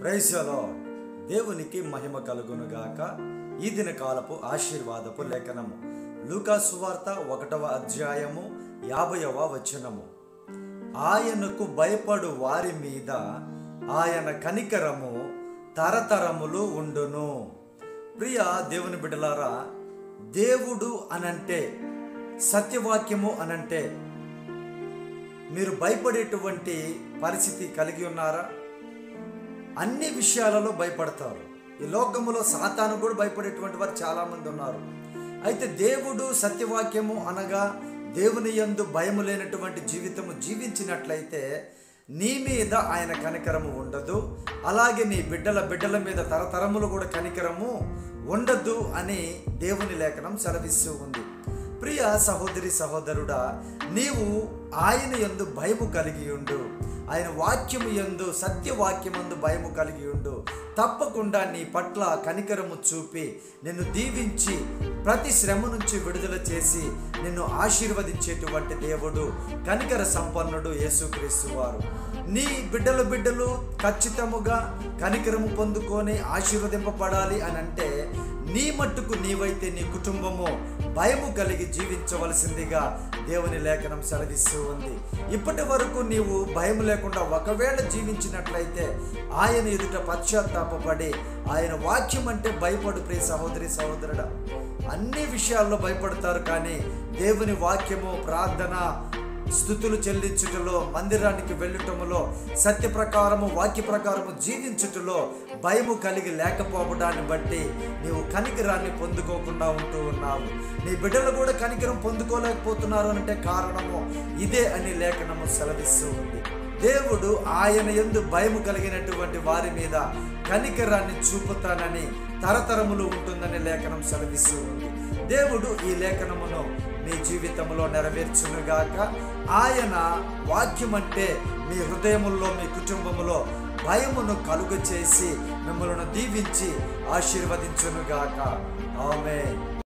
ప్రైసలో దేవునికి మహిమ కలుగునుగాక ఈ దిన కాలపు ఆశీర్వాదపు లేఖనము లూకా సువార్త ఒకటవ అధ్యాయము యాభైవ వచనము ఆయనకు భయపడు వారి మీద ఆయన కనికరము తరతరములు ఉండును ప్రియ దేవుని బిడ్డలారా దేవుడు అనంటే సత్యవాక్యము అనంటే మీరు భయపడేటువంటి పరిస్థితి కలిగి ఉన్నారా అన్ని విషయాలలో భయపడతారు ఈ లోకములో సాతాను కూడా భయపడేటువంటి వారు చాలామంది ఉన్నారు అయితే దేవుడు సత్యవాక్యము అనగా దేవుని యందు భయము లేనటువంటి జీవితము జీవించినట్లయితే నీ మీద ఆయన కనికరము ఉండదు అలాగే నీ బిడ్డల బిడ్డల మీద తరతరములు కూడా కనికరము ఉండదు అని దేవుని లేఖనం సెలవిస్తూ ఉంది ప్రియ సహోదరి సహోదరుడా నీవు ఆయన యందు భయము కలిగి ఉండు ఆయన వాక్యము యందు సత్యవాక్యమందు భయము కలిగి ఉండు తప్పకుండా నీ పట్ల కనికరము చూపి నిన్ను దీవించి ప్రతి శ్రమ నుంచి విడుదల చేసి నిన్ను ఆశీర్వదించేటువంటి దేవుడు కనికర సంపన్నుడు యేసుక్రీస్తు వారు నీ బిడ్డల బిడ్డలు ఖచ్చితముగా కనికరము పొందుకొని ఆశీర్వదింపబడాలి అని అంటే నీ మట్టుకు నీవైతే నీ కుటుంబము భయము కలిగి జీవించవలసిందిగా దేవుని లేఖనం సెలవిస్తూ ఉంది ఇప్పటి వరకు నీవు భయం లేకుండా ఒకవేళ జీవించినట్లయితే ఆయన ఎదుట పశ్చాత్తాపడి ఆయన వాక్యం అంటే భయపడు ప్రియ సహోదరి సహోదరుడా అన్ని విషయాల్లో భయపడతారు కానీ దేవుని వాక్యము ప్రార్థన స్థుతులు చెల్లించుటలో మందిరానికి వెళ్ళటములో సత్య ప్రకారము వాక్య ప్రకారము జీవించుటలో భయము కలిగి లేకపోవడాన్ని బట్టి నీవు కనికరాన్ని పొందుకోకుండా ఉంటూ ఉన్నావు నీ బిడ్డలు కూడా కనికరం పొందుకోలేకపోతున్నారు అంటే కారణము ఇదే అని లేఖనము సెలవిస్తూ ఉంది దేవుడు ఆయన ఎందు భయము కలిగినటువంటి వారి మీద కనికరాన్ని చూపుతానని తరతరములు ఉంటుందని లేఖనం సెలవిస్తూ ఉంది దేవుడు ఈ లేఖనమును మీ జీవితంలో నెరవేర్చునుగాక ఆయన వాక్యం అంటే మీ హృదయముల్లో మీ కుటుంబములో భయమును కలుగ చేసి మిమ్మల్ని దీవించి ఆశీర్వదించునుగాక ఆమె